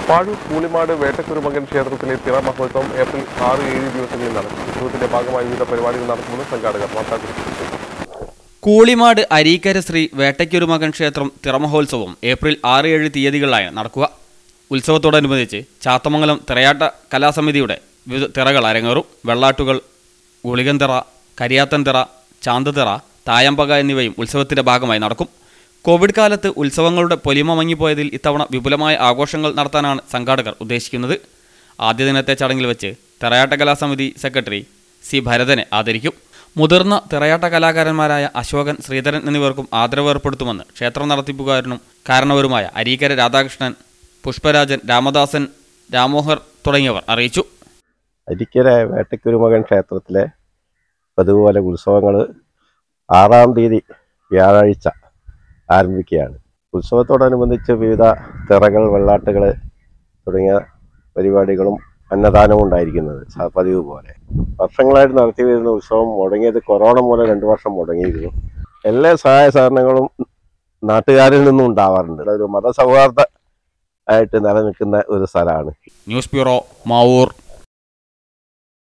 പാഴൂർ കൂളിമാട് വേട്ടക്കുരുമകൻ ക്ഷേത്രത്തിലെ തിറ മഹോത്സവം ഏപ്രിൽ ആറ് ഏഴ് ദിവസങ്ങളിൽ നടക്കും ഉത്സവത്തിന്റെ ഭാഗമായി വിവിധ പരിപാടികൾ നടക്കുമെന്ന് സംഘാടകർ വാർത്താക്കുറിപ്പിൽ അറിയിച്ചു. കൂളിമാട് അരീക്കര ശ്രീ വേട്ടയ്ക്കൊരുമകൻ ക്ഷേത്രം തിറമഹോത്സവം ഏപ്രിൽ ആറ് ഏഴ് തീയതികളിലാണ് നടക്കുക ഉത്സവത്തോടനുബന്ധിച്ച് ചാത്തമംഗലം തിറയാട്ട കലാസമിതിയുടെ വിവിധ തിറകൾ അരങ്ങേറും വെള്ളാട്ടുകൾ ഗുളികൻ തിറ കരിയാത്തൻ തിറ ചാന്ത് തിറ തായമ്പക എന്നിവയും ഉത്സവത്തിന്റെ ഭാഗമായി നടക്കും കോവിഡ് കാലത്ത് ഉത്സവങ്ങളുടെ പൊലിമ മങ്ങിപ്പോയതിൽ ഇത്തവണ വിപുലമായ ആഘോഷങ്ങൾ നടത്താനാണ് സംഘാടകർ ഉദ്ദേശിക്കുന്നത് ആദ്യ ദിനത്തെ ചടങ്ങിൽ വെച്ച് തിറയാട്ട കലാസമിതി സെക്രട്ടറി സി ഭരതനെ ആദരിക്കും മുതിർന്ന തിറയാട്ട കലാകാരന്മാരായ അശോകൻ ശ്രീധരൻ എന്നിവർക്കും ആദരവ് ഏർപ്പെടുത്തുമെന്ന് ക്ഷേത്ര നടത്തിപ്പുകാരനും കാരണവരുമായ അരീക്കര രാധാകൃഷ്ണൻ പുഷ്പരാജൻ രാമദാസൻ രാമോഹർ തുടങ്ങിയവർ അറിയിച്ചു അരിക്കര വേട്ടക്കുരുമകൻ ക്ഷേത്രത്തിലെ പതിവുപോലെ ഉത്സവങ്ങൾ ആറാം തീയതി വ്യാഴാഴ്ച ആരംഭിക്കുകയാണ് ഉത്സവത്തോടനുബന്ധിച്ച് വിവിധ തിറകൾ വെള്ളാട്ടുകൾ തുടങ്ങിയ പരിപാടികളും അന്നദാനവും ഉണ്ടായിരിക്കുന്നത് സ- പതിവ് പോലെ വർഷങ്ങളായിട്ട് നടത്തി വരുന്ന ഉത്സവം മുടങ്ങിയത് കൊറോണ മൂലം രണ്ട് വർഷം മുടങ്ങിയിരുന്നു എല്ലാ സഹായ സഹകരണങ്ങളും നാട്ടുകാരിൽ നിന്നും ഉണ്ടാവാറുണ്ട് ഒരു മതസൗഹാർദ്ദ ആയിട്ട് നിലനിൽക്കുന്ന ഒരു സ്ഥലമാണ് ന്യൂസ് ബ്യൂറോ മാവൂർ